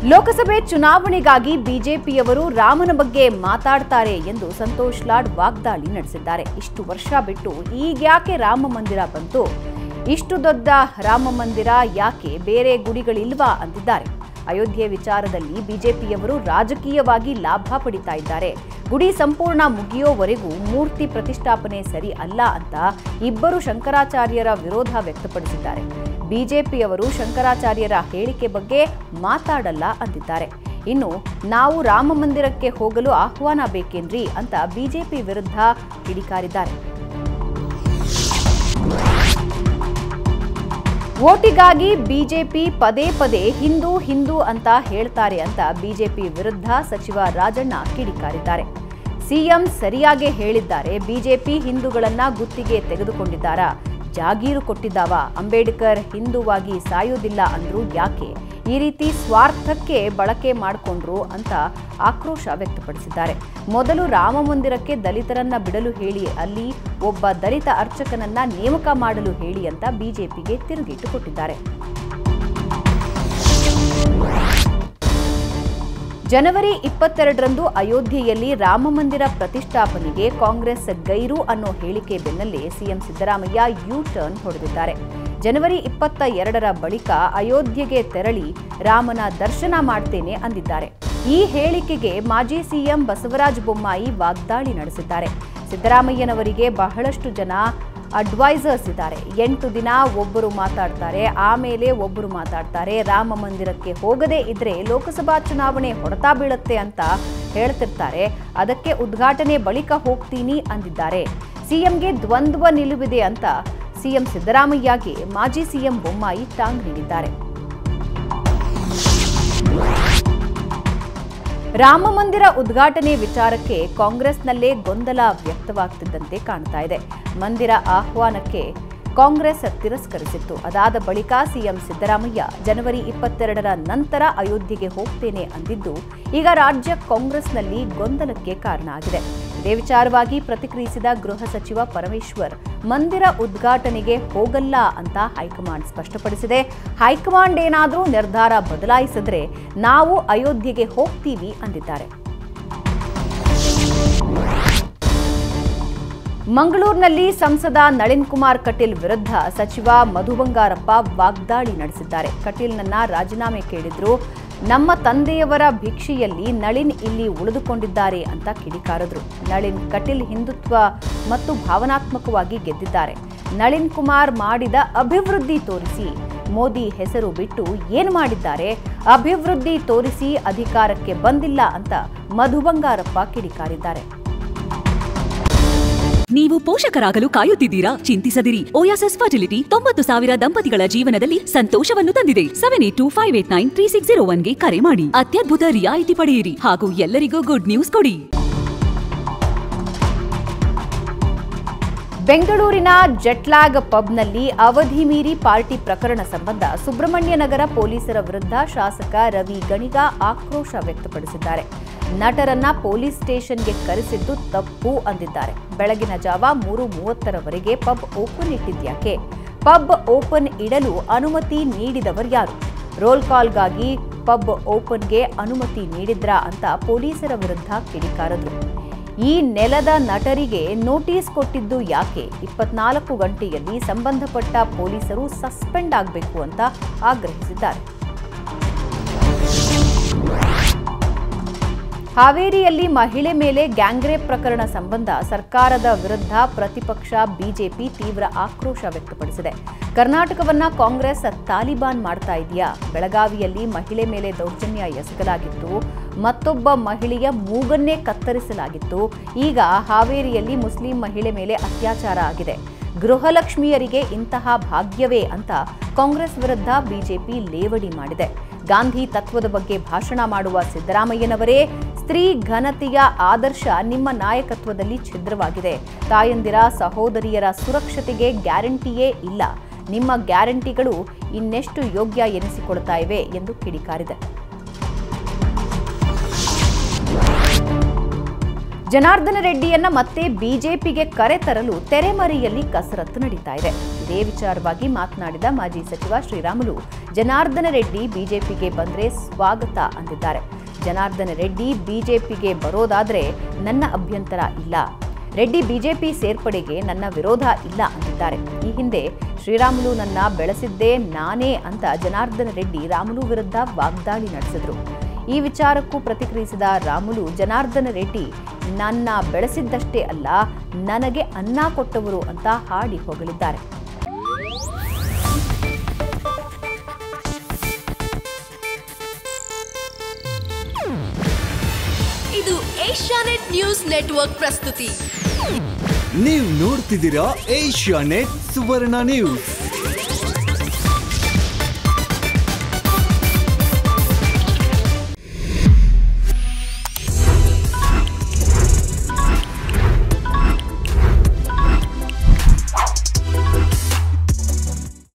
ಲೋಕಸಭೆ ಚುನಾವಣೆಗಾಗಿ ಬಿಜೆಪಿಯವರು ರಾಮನ ಬಗ್ಗೆ ಮಾತಾಡ್ತಾರೆ ಎಂದು ಸಂತೋಷ್ ಲಾಡ್ ವಾಗ್ದಾಳಿ ನಡೆಸಿದ್ದಾರೆ ಇಷ್ಟು ವರ್ಷ ಬಿಟ್ಟು ಈಗ್ಯಾಕೆ ರಾಮ ಮಂದಿರ ಬಂತು ಇಷ್ಟು ದೊಡ್ಡ ರಾಮ ಮಂದಿರ ಯಾಕೆ ಬೇರೆ ಗುಡಿಗಳಿಲ್ವಾ ಅಂದಿದ್ದಾರೆ ಅಯೋಧ್ಯೆ ವಿಚಾರದಲ್ಲಿ ಬಿಜೆಪಿಯವರು ರಾಜಕೀಯವಾಗಿ ಲಾಭ ಪಡಿತಾ ಇದ್ದಾರೆ ಗುಡಿ ಸಂಪೂರ್ಣ ಮುಗಿಯೋವರೆಗೂ ಮೂರ್ತಿ ಪ್ರತಿಷ್ಠಾಪನೆ ಸರಿ ಅಲ್ಲ ಅಂತ ಇಬ್ಬರು ಶಂಕರಾಚಾರ್ಯರ ವಿರೋಧ ವ್ಯಕ್ತಪಡಿಸಿದ್ದಾರೆ ಬಿಜೆಪಿಯವರು ಶಂಕರಾಚಾರ್ಯರ ಹೇಳಿಕೆ ಬಗ್ಗೆ ಮಾತಾಡಲ್ಲ ಅಂದಿದ್ದಾರೆ ಇನ್ನು ನಾವು ರಾಮ ಮಂದಿರಕ್ಕೆ ಹೋಗಲು ಆಹ್ವಾನ ಬೇಕೇನ್ರಿ ಅಂತ ಬಿಜೆಪಿ ವಿರುದ್ಧ ಕಿಡಿಕಾರಿದ್ದಾರೆ ಓಟಿಗಾಗಿ ಬಿಜೆಪಿ ಪದೇ ಪದೇ ಹಿಂದೂ ಹಿಂದೂ ಅಂತ ಹೇಳ್ತಾರೆ ಅಂತ ಬಿಜೆಪಿ ವಿರುದ್ಧ ಸಚಿವ ರಾಜಣ್ಣ ಕಿಡಿಕಾರಿದ್ದಾರೆ ಸಿಎಂ ಸರಿಯಾಗೇ ಹೇಳಿದ್ದಾರೆ ಬಿಜೆಪಿ ಹಿಂದೂಗಳನ್ನ ಗುತ್ತಿಗೆ ತೆಗೆದುಕೊಂಡಿದ್ದಾರಾ ಜಾಗೀರು ಕೊಟ್ಟಿದ್ದಾವ ಅಂಬೇಡ್ಕರ್ ಹಿಂದೂವಾಗಿ ಸಾಯೋದಿಲ್ಲ ಅಂದ್ರು ಯಾಕೆ ಈ ರೀತಿ ಸ್ವಾರ್ಥಕ್ಕೆ ಬಳಕೆ ಮಾಡಿಕೊಂಡ್ರು ಅಂತ ಆಕ್ರೋಶ ವ್ಯಕ್ತಪಡಿಸಿದ್ದಾರೆ ಮೊದಲು ರಾಮ ಮಂದಿರಕ್ಕೆ ದಲಿತರನ್ನ ಬಿಡಲು ಹೇಳಿ ಅಲ್ಲಿ ಒಬ್ಬ ದಲಿತ ಅರ್ಚಕನನ್ನ ನೇಮಕ ಮಾಡಲು ಹೇಳಿ ಅಂತ ಬಿಜೆಪಿಗೆ ತಿರುಗೇಟು ಕೊಟ್ಟಿದ್ದಾರೆ ಜನವರಿ ಇಪ್ಪತ್ತೆರಡರಂದು ಅಯೋಧ್ಯೆಯಲ್ಲಿ ರಾಮ ಮಂದಿರ ಪ್ರತಿಷ್ಠಾಪನೆಗೆ ಕಾಂಗ್ರೆಸ್ ಗೈರು ಅನ್ನೋ ಹೇಳಿಕೆ ಬೆನ್ನಲ್ಲೇ ಸಿಎಂ ಸಿದ್ದರಾಮಯ್ಯ ಯು ಟರ್ನ್ ಹೊಡೆದಿದ್ದಾರೆ ಜನವರಿ ಇಪ್ಪತ್ತ ಎರಡರ ಬಳಿಕ ಅಯೋಧ್ಯೆಗೆ ತೆರಳಿ ರಾಮನ ದರ್ಶನ ಮಾಡ್ತೇನೆ ಅಂದಿದ್ದಾರೆ ಈ ಹೇಳಿಕೆಗೆ ಮಾಜಿ ಸಿಎಂ ಬಸವರಾಜ ಬೊಮ್ಮಾಯಿ ವಾಗ್ದಾಳಿ ನಡೆಸಿದ್ದಾರೆ ಸಿದ್ದರಾಮಯ್ಯನವರಿಗೆ ಬಹಳಷ್ಟು ಜನ ಅಡ್ವೈಸರ್ಸ್ ಇದ್ದಾರೆ ಎಂಟು ದಿನ ಒಬ್ಬರು ಮಾತಾಡ್ತಾರೆ ಆಮೇಲೆ ಒಬ್ಬರು ಮಾತಾಡ್ತಾರೆ ರಾಮ ಮಂದಿರಕ್ಕೆ ಹೋಗದೇ ಇದ್ರೆ ಲೋಕಸಭಾ ಚುನಾವಣೆ ಹೊಡೆತಾ ಬೀಳುತ್ತೆ ಅಂತ ಹೇಳ್ತಿರ್ತಾರೆ ಅದಕ್ಕೆ ಉದ್ಘಾಟನೆ ಬಳಿಕ ಹೋಗ್ತೀನಿ ಅಂದಿದ್ದಾರೆ ಸಿಎಂಗೆ ದ್ವಂದ್ವ ನಿಲುವಿದೆ ಅಂತ ಸಿಎಂ ಸಿದ್ದರಾಮಯ್ಯಗೆ ಮಾಜಿ ಸಿಎಂ ಬೊಮ್ಮಾಯಿ ಟಾಂಗ್ ನೀಡಿದ್ದಾರೆ ರಾಮ ಮಂದಿರ ಉದ್ಘಾಟನೆ ವಿಚಾರಕ್ಕೆ ಕಾಂಗ್ರೆಸ್ನಲ್ಲೇ ಗೊಂದಲ ವ್ಯಕ್ತವಾಗ್ತಿದ್ದಂತೆ ಕಾಣ್ತಾ ಇದೆ ಮಂದಿರ ಆಹ್ವಾನಕ್ಕೆ ಕಾಂಗ್ರೆಸ್ ತಿರಸ್ಕರಿಸಿತ್ತು ಅದಾದ ಬಳಿಕ ಸಿಎಂ ಸಿದ್ದರಾಮಯ್ಯ ಜನವರಿ ಇಪ್ಪತ್ತೆರಡರ ನಂತರ ಅಯೋಧ್ಯೆಗೆ ಹೋಗ್ತೇನೆ ಅಂದಿದ್ದು ಈಗ ರಾಜ್ಯ ಕಾಂಗ್ರೆಸ್ನಲ್ಲಿ ಗೊಂದಲಕ್ಕೆ ಕಾರಣ ಆಗಿದೆ ಇದೇ ವಿಚಾರವಾಗಿ ಪ್ರತಿಕ್ರಿಯಿಸಿದ ಗೃಹ ಸಚಿವ ಪರಮೇಶ್ವರ್ ಮಂದಿರ ಉದ್ಘಾಟನೆಗೆ ಹೋಗಲ್ಲ ಅಂತ ಹೈಕಮಾಂಡ್ ಸ್ಪಷ್ಟಪಡಿಸಿದೆ ಹೈಕಮಾಂಡ್ ಏನಾದರೂ ನಿರ್ಧಾರ ಬದಲಾಯಿಸಿದ್ರೆ ನಾವು ಅಯೋಧ್ಯೆಗೆ ಹೋಗ್ತೀವಿ ಅಂದಿದ್ದಾರೆ ಮಂಗಳೂರಿನಲ್ಲಿ ಸಂಸದ ನಳಿನ್ ಕುಮಾರ್ ಕಟೀಲ್ ವಿರುದ್ಧ ಸಚಿವ ಮಧು ಬಂಗಾರಪ್ಪ ವಾಗ್ದಾಳಿ ನಡೆಸಿದ್ದಾರೆ ಕಟೀಲ್ನನ್ನ ರಾಜೀನಾಮೆ ಕೇಳಿದ್ರು ನಮ್ಮ ತಂದೆಯವರ ಭಿಕ್ಷೆಯಲ್ಲಿ ನಳಿನ್ ಇಲ್ಲಿ ಉಳಿದುಕೊಂಡಿದ್ದಾರೆ ಅಂತ ಕಿಡಿಕಾರದ್ರು ನಳಿನ್ ಕಟೀಲ್ ಹಿಂದುತ್ವ ಮತ್ತು ಭಾವನಾತ್ಮಕವಾಗಿ ಗೆದ್ದಿದ್ದಾರೆ ನಳಿನ್ ಕುಮಾರ್ ಮಾಡಿದ ಅಭಿವೃದ್ಧಿ ತೋರಿಸಿ ಮೋದಿ ಹೆಸರು ಬಿಟ್ಟು ಏನು ಮಾಡಿದ್ದಾರೆ ಅಭಿವೃದ್ಧಿ ತೋರಿಸಿ ಅಧಿಕಾರಕ್ಕೆ ಬಂದಿಲ್ಲ ಅಂತ ಮಧು ಬಂಗಾರಪ್ಪ ಕಿಡಿಕಾರಿದ್ದಾರೆ ನೀವು ಪೋಷಕರಾಗಲು ಕಾಯುತ್ತಿದ್ದೀರಾ ಚಿಂತಿಸದಿರಿ ಓಯಾಸಸ್ ಫರ್ಟಿಲಿಟಿ ತೊಂಬತ್ತು ಸಾವಿರ ದಂಪತಿಗಳ ಜೀವನದಲ್ಲಿ ಸಂತೋಷವನ್ನು ತಂದಿದೆ seven eight two five eight nine three six zero ಒನ್ಗೆ ಕರೆ ಮಾಡಿ ಅತ್ಯದ್ಭುತ ರಿಯಾಯಿತಿ ಪಡೆಯಿರಿ ಹಾಗೂ ಎಲ್ಲರಿಗೂ ಗುಡ್ ನ್ಯೂಸ್ ಕೊಡಿ ಬೆಂಗಳೂರಿನ ಜೆಟ್ಲಾಗ್ ಪಬ್ನಲ್ಲಿ ಅವಧಿ ಮೀರಿ ಪಾರ್ಟಿ ಪ್ರಕರಣ ಸಂಬಂಧ ಸುಬ್ರಹ್ಮಣ್ಯ ನಗರ ಪೊಲೀಸರ ವಿರುದ್ಧ ಶಾಸಕ ರವಿ ಗಣಿಗ ಆಕ್ರೋಶ ವ್ಯಕ್ತಪಡಿಸಿದ್ದಾರೆ ನಟರನ್ನ ಪೊಲೀಸ್ ಸ್ಟೇಷನ್ಗೆ ಕರೆಸಿದ್ದು ತಪ್ಪು ಅಂದಿದ್ದಾರೆ ಬೆಳಗಿನ ಜಾವ ಮೂರು ಮೂವತ್ತರವರೆಗೆ ಪಬ್ ಓಪನ್ ಇಟ್ಟಿದ್ಯಾಕೆ ಪಬ್ ಓಪನ್ ಇಡಲು ಅನುಮತಿ ನೀಡಿದವರ್ಯಾರು ರೋಲ್ ಕಾಲ್ಗಾಗಿ ಪಬ್ ಓಪನ್ಗೆ ಅನುಮತಿ ನೀಡಿದ್ರಾ ಅಂತ ಪೊಲೀಸರ ವಿರುದ್ಧ ಕಿಡಿಕಾರದ್ರು ಈ ನೆಲದ ನಟರಿಗೆ ನೋಟಿಸ್ ಕೊಟ್ಟಿದ್ದು ಯಾಕೆ ಇಪ್ಪತ್ನಾಲ್ಕು ಗಂಟೆಯಲ್ಲಿ ಸಂಬಂಧಪಟ್ಟ ಪೊಲೀಸರು ಸಸ್ಪೆಂಡ್ ಆಗಬೇಕು ಅಂತ ಆಗ್ರಹಿಸಿದ್ದಾರೆ ಹಾವೇರಿಯಲ್ಲಿ ಮಹಿಳೆ ಮೇಲೆ ಗ್ಯಾಂಗ್ರೇಪ್ ಪ್ರಕರಣ ಸಂಬಂಧ ಸರ್ಕಾರದ ವಿರುದ್ಧ ಪ್ರತಿಪಕ್ಷ ಬಿಜೆಪಿ ತೀವ್ರ ಆಕ್ರೋಶ ವ್ಯಕ್ತಪಡಿಸಿದೆ ಕರ್ನಾಟಕವನ್ನ ಕಾಂಗ್ರೆಸ್ ತಾಲಿಬಾನ್ ಮಾಡ್ತಾ ಇದೆಯಾ ಬೆಳಗಾವಿಯಲ್ಲಿ ಮಹಿಳೆ ಮೇಲೆ ದೌರ್ಜನ್ಯ ಎಸಗಲಾಗಿತ್ತು ಮತ್ತೊಬ್ಬ ಮಹಿಳೆಯ ಮೂಗನ್ನೇ ಕತ್ತರಿಸಲಾಗಿತ್ತು ಈಗ ಹಾವೇರಿಯಲ್ಲಿ ಮುಸ್ಲಿಂ ಮಹಿಳೆ ಮೇಲೆ ಅತ್ಯಾಚಾರ ಆಗಿದೆ ಗೃಹಲಕ್ಷ್ಮಿಯರಿಗೆ ಇಂತಹ ಭಾಗ್ಯವೇ ಅಂತ ಕಾಂಗ್ರೆಸ್ ವಿರುದ್ಧ ಬಿಜೆಪಿ ಲೇವಡಿ ಮಾಡಿದೆ ಗಾಂಧಿ ತತ್ವದ ಬಗ್ಗೆ ಭಾಷಣ ಮಾಡುವ ಸಿದ್ದರಾಮಯ್ಯನವರೇ ಸ್ತ್ರೀ ಘನತೆಯ ಆದರ್ಶ ನಿಮ್ಮ ನಾಯಕತ್ವದಲ್ಲಿ ಛಿದ್ರವಾಗಿದೆ ತಾಯಂದಿರ ಸಹೋದರಿಯರ ಸುರಕ್ಷತೆಗೆ ಗ್ಯಾರಂಟಿಯೇ ಇಲ್ಲ ನಿಮ್ಮ ಗ್ಯಾರಂಟಿಗಳು ಇನ್ನೆಷ್ಟು ಯೋಗ್ಯ ಎನಿಸಿಕೊಳ್ತಾ ಇವೆ ಎಂದು ಕಿಡಿಕಾರಿದೆ ಜನಾರ್ದನ ರೆಡ್ಡಿಯನ್ನ ಮತ್ತೆ ಬಿಜೆಪಿಗೆ ಕರೆತರಲು ತೆರೆಮರೆಯಲ್ಲಿ ಕಸರತ್ತು ನಡೀತಾ ಇದೆ ಇದೇ ವಿಚಾರವಾಗಿ ಮಾತನಾಡಿದ ಮಾಜಿ ಸಚಿವ ಶ್ರೀರಾಮುಲು ಜನಾರ್ದನ ರೆಡ್ಡಿ ಬಿಜೆಪಿಗೆ ಬಂದ್ರೆ ಸ್ವಾಗತ ಅಂದಿದ್ದಾರೆ ಜನಾರ್ದನ ರೆಡ್ಡಿ ಬಿಜೆಪಿಗೆ ಬರೋದಾದ್ರೆ ನನ್ನ ಅಭ್ಯಂತರ ಇಲ್ಲ ರೆಡ್ಡಿ ಬಿಜೆಪಿ ಸೇರ್ಪಡೆಗೆ ನನ್ನ ವಿರೋಧ ಇಲ್ಲ ಅಂದಿದ್ದಾರೆ ಈ ಹಿಂದೆ ಶ್ರೀರಾಮುಲು ನನ್ನ ಬೆಳೆಸಿದ್ದೇ ನಾನೇ ಅಂತ ಜನಾರ್ದನ ರೆಡ್ಡಿ ರಾಮುಲು ವಿರುದ್ಧ ವಾಗ್ದಾಳಿ ನಡೆಸಿದ್ರು ಈ ವಿಚಾರಕ್ಕೂ ಪ್ರತಿಕ್ರಿಯಿಸಿದ ರಾಮುಲು ಜನಾರ್ದನ ರೆಡ್ಡಿ ನನ್ನ ಬೆಳೆಸಿದ್ದಷ್ಟೇ ಅಲ್ಲ ನನಗೆ ಅನ್ನ ಕೊಟ್ಟವರು ಅಂತ ಹಾಡಿ ಹೊಗಳಿದ್ದಾರೆ ಇದು ಏಷ್ಯಾನೆಟ್ ನ್ಯೂಸ್ ನೆಟ್ವರ್ಕ್ ಪ್ರಸ್ತುತಿ ನೀವು ನೋಡ್ತಿದ್ದೀರಾ ಏಷ್ಯಾ ನೆಟ್ ಸುವರ್ಣ ನ್ಯೂಸ್